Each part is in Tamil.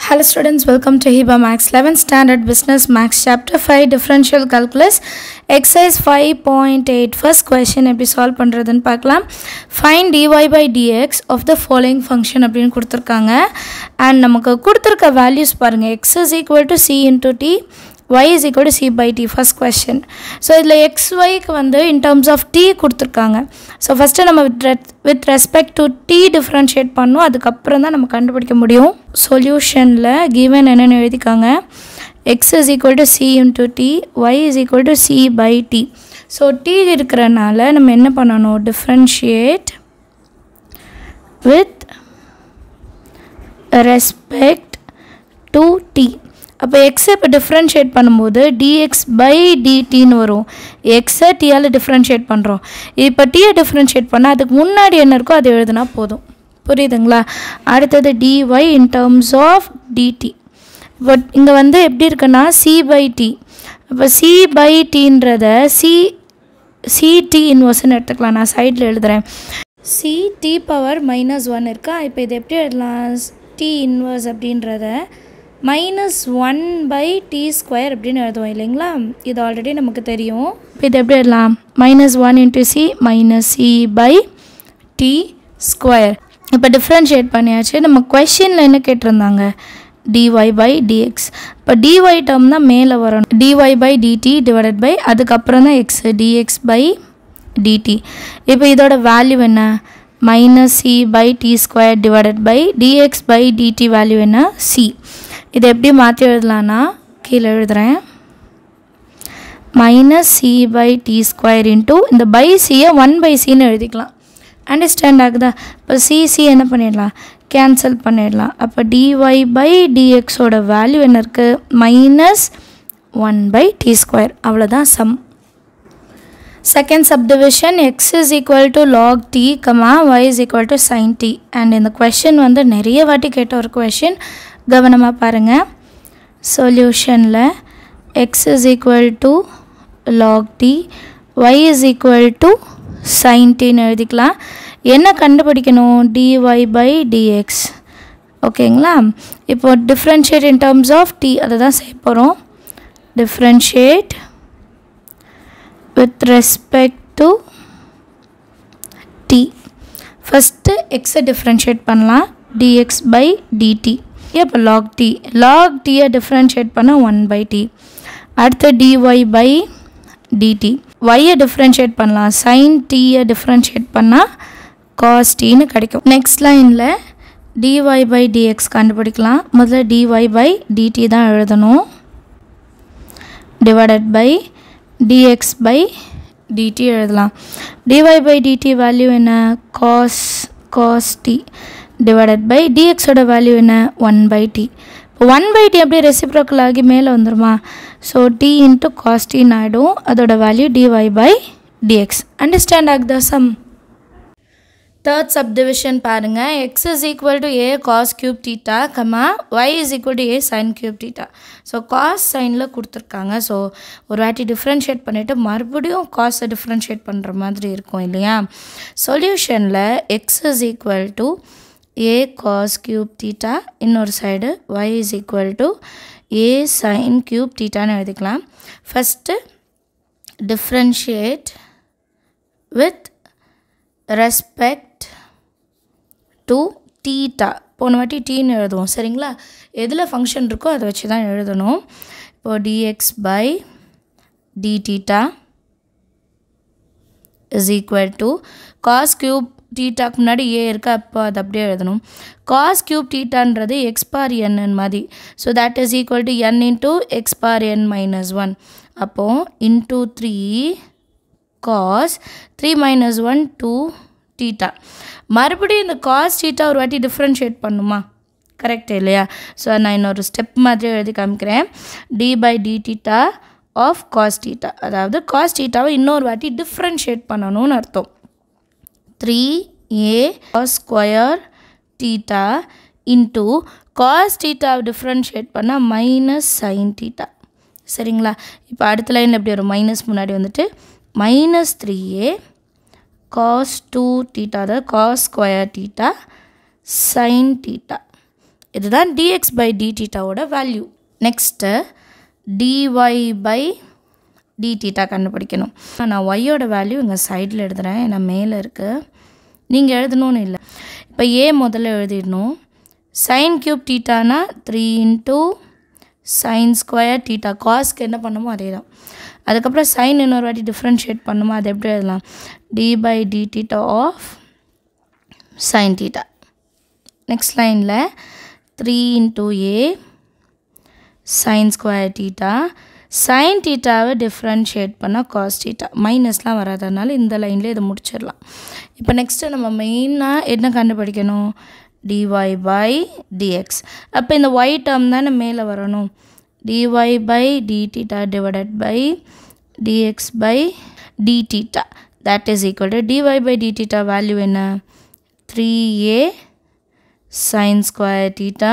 Hello students, welcome to HIBA Max 11th Standard Business Max Chapter 5 Differential Calculus Exercise 5.8 First question எப்படி சால்வ் பண்ணுறதுன்னு பார்க்கலாம் Find dy by dx of the following function அப்படின்னு கொடுத்துருக்காங்க அண்ட் நமக்கு கொடுத்துருக்க வேல்யூஸ் பாருங்கள் x is equal to c into t y is equal to c by t first question so இதில் எக்ஸ் ஒய்க்கு வந்து இன் டர்ம்ஸ் ஆஃப் t கொடுத்துருக்காங்க ஸோ ஃபஸ்ட்டு நம்ம with with respect to t differentiate பண்ணோம் அதுக்கப்புறம் தான் நம்ம கண்டுபிடிக்க முடியும் சொல்யூஷனில் கிவன் என்னென்னு எழுதிக்காங்க X is equal to C into T Y is equal to C by T so T இருக்கிறனால நம்ம என்ன பண்ணணும் differentiate with respect to T அப்போ எக்ஸை இப்போ டிஃப்ரென்ஷியேட் பண்ணும்போது டிஎக்ஸ் பை டிடின்னு வரும் எக்ஸை டீயால் டிஃப்ரென்ஷியேட் பண்ணுறோம் இப்போ டீயை டிஃப்ரென்ஷியேட் பண்ணால் அதுக்கு முன்னாடி என்ன இருக்கோ அதை எழுதுனா போதும் புரியுதுங்களா அடுத்தது D Y in terms of D T but இங்கே வந்து எப்படி இருக்குன்னா சி பை டி இப்போ சி பை டீன்றத சி சிடி இன்வர்ஸ்னு எடுத்துக்கலாம் நான் சைடில் எழுதுகிறேன் C T power minus one இருக்கா இப்போ இது எப்படி எழுதலாம் டி இன்வர்ஸ் அப்படின்றத minus one by T square அப்படின்னு எழுதுவோம் இல்லைங்களா இது ஆல்ரெடி நமக்கு தெரியும் இப்போ இது எப்படி எழுதலாம் minus one into C minus C by T square இப்போ டிஃப்ரென்ஷியேட் பண்ணியாச்சு நம்ம கொஷினில் என்ன கேட்டிருந்தாங்க டிஒய் பை டிஎக்ஸ் இப்போ டிஒய் டேர்ம் தான் மேலே வரணும் dy by D T divided by அதுக்கப்புறம் தான் எக்ஸ் டிஎக்ஸ் பை டிடி இப்போ இதோட வேல்யூ என்ன minus C by T square divided by dx by D T value என்ன சி இதை எப்படி மாற்றி எழுதலான்னா கீழே எழுதுகிறேன் minus C by T square into இந்த பை சியை ஒன் பை சின்னு எழுதிக்கலாம் அண்டர்ஸ்டாண்ட் ஆகுதா இப்போ சிசி என்ன பண்ணிடலாம் கேன்சல் பண்ணிடலாம் அப்போ டிஒய் பை டிஎக்ஸோட வேல்யூ என்ன இருக்குது minus one by T square அவ்வளோதான் sum second subdivision X is equal to log T comma Y is equal to sine T and இந்த கொஷின் வந்து நிறைய வாட்டி கேட்ட ஒரு கொஷின் கவனமாக பாருங்கள் சொல்யூஷனில் X is equal to log T Y is equal to sine டின்னு எழுதிக்கலாம் என்ன கண்டுபிடிக்கணும் டிஒய் பை டிஎக்ஸ் ஓகேங்களா இப்போ differentiate in terms of T அதை தான் செய்ய போகிறோம் differentiate with respect to T first எக்ஸை டிஃப்ரென்ஷியேட் பண்ணலாம் டிஎக்ஸ் பை டிடி இப்போ லாக் டி லாக் டீயை டிஃப்ரென்ஷியேட் பண்ண ஒன் பை டி அடுத்து டிஒய் பை டிடி ஒய்யை டிஃப்ரென்ஷியேட் பண்ணலாம் சைன் டீயை டிஃப்ரென்ஷியேட் பண்ணால் காஸ் டீன்னு கிடைக்கும் நெக்ஸ்ட் லைனில் டிஒய் பை டிஎக்ஸ் கண்டுபிடிக்கலாம் முதல்ல டிஒய் பை டிடி தான் எழுதணும் divided by dx by D T எழுதலாம் டிஒய் பை டிடி வேல்யூ என்ன cos cos T divided by டிஎக்ஸோட வேல்யூ என்ன ஒன் பை டி இப்போ ஒன் பை டி அப்படியே ரெசிப்ரோக்கல் ஆகி மேலே வந்துருமா ஸோ டி இன்ட்டு காஸ் டின்னு ஆகிடும் அதோட value D Y by D X understand ஆகுதா சம் தேர்ட் சப்டிவிஷன் பாருங்கள் X is equal to A cos cube theta comma Y is equal to A sine cube theta so cos சைனில் கொடுத்துருக்காங்க ஸோ ஒரு வாட்டி டிஃப்ரென்ஷியேட் பண்ணிவிட்டு மறுபடியும் காஸை டிஃப்ரென்ஷியேட் பண்ணுற மாதிரி இருக்கும் இல்லையா சொல்யூஷனில் X is equal to A cos cube theta இன்னொரு side Y is equal to A sine cube டீட்டான்னு எழுதிக்கலாம் first differentiate with respect to theta போன வாட்டி டீன்னு எழுதுவோம் சரிங்களா எதில் ஃபங்க்ஷன் இருக்கோ அதை வச்சு தான் எழுதணும் இப்போது D X by D theta is equal to cos cube டீட்டாக்கு முன்னாடி ஏ இருக்கா அப்போ அது அப்படியே எழுதணும் காஸ் க்யூப் டீட்டான்றது எக்ஸ் பார் என் மாதிரி so that is equal to N into X bar N minus one அப்போது into three cos three minus one two theta மறுபடியும் இந்த காஸ் டீட்டா ஒரு வாட்டி டிஃப்ரென்ஷியேட் பண்ணுமா கரெக்ட் இல்லையா ஸோ நான் இன்னொரு ஸ்டெப் மாதிரி எழுதி காமிக்கிறேன் D by D theta of cos theta அதாவது காஸ் டீட்டாவை இன்னொரு வாட்டி டிஃப்ரென்ஷியேட் பண்ணணும்னு அர்த்தம் three A cos square theta into cos டீட்டாவை டிஃப்ரென்ஷியேட் பண்ணால் மைனஸ் சைன் டீட்டா சரிங்களா இப்போ அடுத்த லைனில் எப்படி வரும் மைனஸ் முன்னாடி வந்துட்டு minus three A cos two theta அதாவது cos square theta sine theta இதுதான் டிஎக்ஸ் பை டிடீட்டாவோட வேல்யூ நெக்ஸ்ட்டு டிஒய் பை டிடீட்டா கண்டுபிடிக்கணும் நான் ஒய்யோட வேல்யூ இங்கே சைடில் எழுதுகிறேன் ஏன்னா மேலே இருக்குது நீங்கள் எழுதணும்னு இல்லை இப்போ ஏ முதல்ல எழுதிடணும் சைன் கியூப் டீட்டானா three into sine square theta காஸ்க்கு என்ன பண்ணுமோ அதே தான் அதுக்கப்புறம் சைன் இன்னொரு வாட்டி டிஃப்ரென்ஷியேட் பண்ணுமோ அது எப்படி எழுதலாம் d by D theta of sine theta next லைனில் three into a sine square theta sine டீட்டாவை டிஃப்ரென்ஷியேட் பண்ணால் காஸ் டீட்டா மைனஸ்லாம் வராதனால இந்த லைனில் இதை முடிச்சிடலாம் இப்போ நெக்ஸ்ட்டு நம்ம மெயினாக என்ன கண்டுபிடிக்கணும் டிஒய் பை டிஎக்ஸ் அப்போ இந்த ஒய் டேர்ம் தானே மேலே வரணும் dy by D theta divided by dx by D theta that is equal to dy by D theta value என்ன three a sine square theta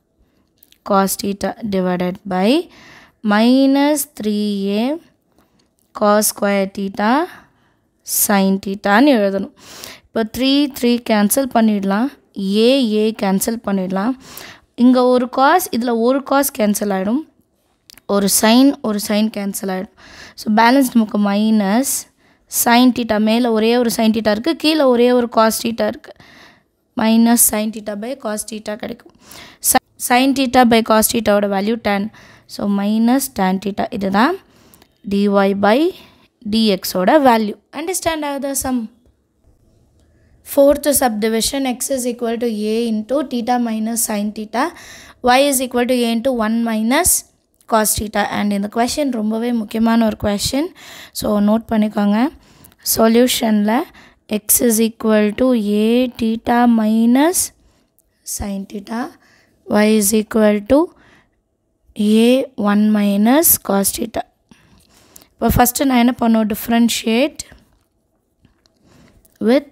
cos theta divided by minus 3a cos square theta sin thetaன்னு எழுதணும் இப்போ த்ரீ த்ரீ கேன்சல் பண்ணிடலாம் ஏ ஏ கேன்சல் பண்ணிடலாம் இங்கே ஒரு காஸ் இதில் ஒரு காஸ் கேன்சல் ஆகிடும் ஒரு சைன் ஒரு சைன் கேன்சல் ஆகிடும் ஸோ பேலன்ஸ் நமக்கு மைனஸ் சைன் டீட்டா மேலே ஒரே ஒரு சைன் டீட்டா இருக்குது கீழே ஒரே ஒரு காஸ் டீட்டா இருக்குது minus sine theta by cos theta கிடைக்கும் சைன் டீட்டா பை காஸ் டீட்டாவோட value then so minus tan theta இதுதான் டிஒய் பை டிஎக்ஸோட வேல்யூ அண்டர்ஸ்டாண்ட் ஆகுதா sum fourth subdivision x is equal to a into theta minus sin theta y is equal to a into 1 minus cos theta and இந்த question ரொம்பவே முக்கியமான ஒரு question ஸோ நோட் பண்ணிக்கோங்க சொல்யூஷனில் x is equal to a theta minus sin theta y is equal to a 1 minus cos theta இப்போ ஃபஸ்ட்டு நான் என்ன பண்ணுவோம் differentiate with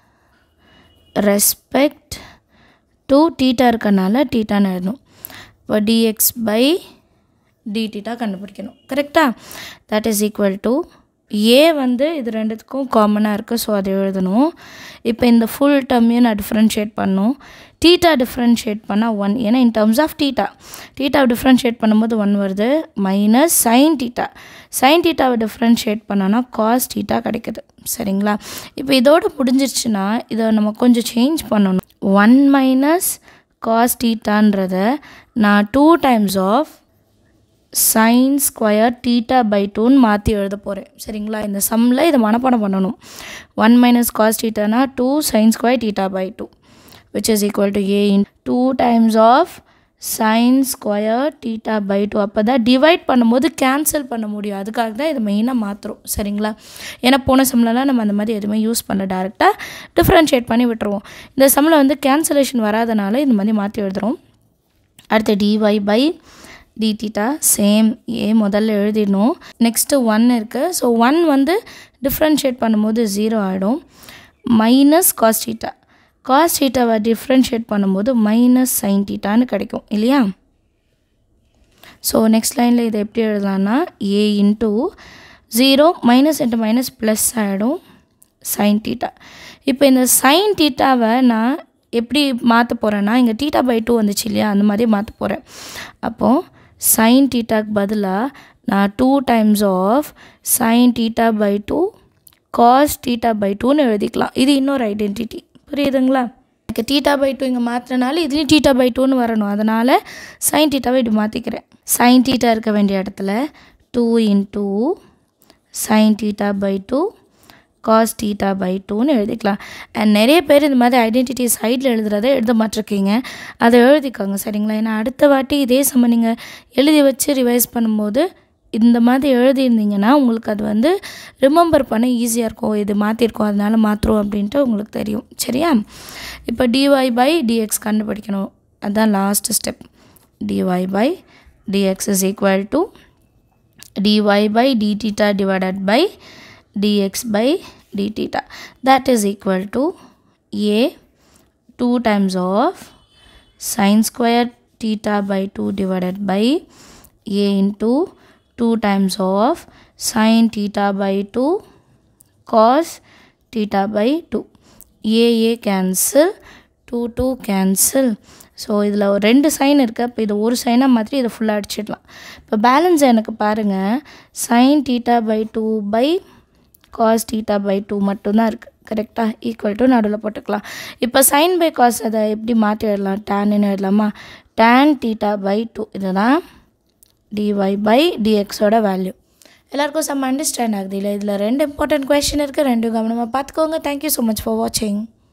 respect to theta இருக்கனால டீட்டான்னு எழுதணும் இப்போ டிஎக்ஸ் பை டிடீட்டா கண்டுபிடிக்கணும் கரெக்டா that is equal to a வந்து இது ரெண்டுத்துக்கும் காமனாக இருக்குது ஸோ அதை எழுதணும் இப்போ இந்த ஃபுல் டர்மையும் நான் டிஃப்ரென்ஷியேட் பண்ணும் டீட்டா டிஃப்ரென்ஷியேட் பண்ணால் ஒன் ஏன்னா இன் டர்ம்ஸ் ஆஃப் டீட்டா டீட்டாவை டிஃப்ரென்ஷியேட் பண்ணும்போது ஒன் வருது மைனஸ் சைன் டீட்டா சைன் டீட்டாவை டிஃப்ரென்ஷியேட் பண்ணோன்னா காஸ் டீட்டா கிடைக்குது சரிங்களா இப்போ இதோட முடிஞ்சிருச்சுன்னா இதை நம்ம கொஞ்சம் சேஞ்ச் பண்ணணும் ஒன் மைனஸ் காஸ் டீட்டான்றத நான் two times of sine square theta by டூன்னு மாற்றி எழுத போகிறேன் சரிங்களா இந்த சம்மில் இதை மனப்பாடம் பண்ணணும் ஒன் மைனஸ் காஸ் டீட்டானா two sine square theta by two which is equal to a in two times of sine square theta by two அப்போ தான் டிவைட் பண்ணும்போது கேன்சல் பண்ண முடியும் அதுக்காக தான் இது மெயினாக மாற்றுறோம் சரிங்களா ஏன்னா போன சம்லலாம் நம்ம அந்த மாதிரி எதுவுமே யூஸ் பண்ண டேரெக்டாக டிஃப்ரென்ஷியேட் பண்ணி விட்டுருவோம் இந்த சம்மில் வந்து கேன்சலேஷன் வராதனால இந்த மாதிரி மாற்றி எழுதுகிறோம் அடுத்து dy by d theta same a முதல்ல எழுதிடணும் நெக்ஸ்ட்டு ஒன் இருக்குது ஸோ ஒன் வந்து டிஃப்ரென்ஷியேட் பண்ணும்போது ஜீரோ ஆகிடும் மைனஸ் காஸ்டீட்டா காஸ்டீட்டாவை டிஃப்ரென்ஷியேட் பண்ணும்போது மைனஸ் சைன் டீட்டான்னு கிடைக்கும் இல்லையா ஸோ நெக்ஸ்ட் லைனில் இதை எப்படி எழுதலாம்னா a into zero minus into minus plus ஆகிடும் சைன் டீட்டா இப்போ இந்த சைன் டீட்டாவை நான் எப்படி மாற்ற போகிறேன்னா இங்கே டீட்டா பை டூ வந்துச்சு இல்லையா அந்த மாதிரி மாற்ற போகிறேன் அப்போது சைன் டீட்டாக்கு பதிலாக நான் two times of sine theta by two cos theta by டூன்னு எழுதிக்கலாம் இது இன்னொரு ஐடென்டிட்டி புரியுதுங்களா எனக்கு டீட்டா பை டூ இங்கே மாற்றினால இதுலேயும் டீட்டா பை டூன்னு வரணும் அதனால் சைன் டீட்டாவை இப்படி மாற்றிக்கிறேன் சைன் டீட்டா இருக்க வேண்டிய இடத்துல two into sine theta by two cos theta by டூன்னு எழுதிக்கலாம் அண்ட் நிறைய பேர் இந்த மாதிரி ஐடென்டிட்டி சைடில் எழுதுறதை எழுத மாட்டிருக்கீங்க அதை எழுதிக்கோங்க சரிங்களா ஏன்னா அடுத்த வாட்டி இதே சம நீங்கள் எழுதி வச்சு ரிவைஸ் பண்ணும்போது இந்த மாதிரி எழுதியிருந்தீங்கன்னா உங்களுக்கு அது வந்து ரிமெம்பர் பண்ண ஈஸியாக இருக்கும் இது மாற்றிருக்கோம் அதனால மாற்றுறோம் அப்படின்ட்டு உங்களுக்கு தெரியும் சரியா இப்போ டிஒய் பை டிஎக்ஸ் கண்டுபிடிக்கணும் அதுதான் last step dy by dx is equal to dy by d theta divided by dx by d theta that is equal to a 2 times of sine square theta by 2 divided by a into 2 times of sine theta by 2 cos theta by 2 a a cancel 2 2 cancel so இதில் ஒரு ரெண்டு சைன் இருக்குது அப்போ இது ஒரு சைனாக மாதிரி இதை ஃபுல்லாக அடிச்சிடலாம் இப்போ பேலன்ஸ் எனக்கு பாருங்கள் sine theta by two by cos theta by two மட்டும்தான் இருக்குது கரெக்டாக ஈக்குவல் டு நடுவில் போட்டுக்கலாம் இப்போ சைன் பை காஸ் அதை எப்படி மாற்றி எழுதலாம் டேன்னு எழுதலாமா டேன் டீட்டா பை டூ இதுதான் டிஒய் பை டிஎக்ஸோட வேல்யூ எல்லாருக்கும் செம்ம அண்டர்ஸ்டாண்ட் ஆகுது இல்லை இதில் ரெண்டு இம்பார்ட்டன்ட் கொஷின் இருக்குது ரெண்டும் கவனமாக பார்த்துக்கோங்க தேங்க்யூ ஸோ மச் ஃபார் வாட்சிங்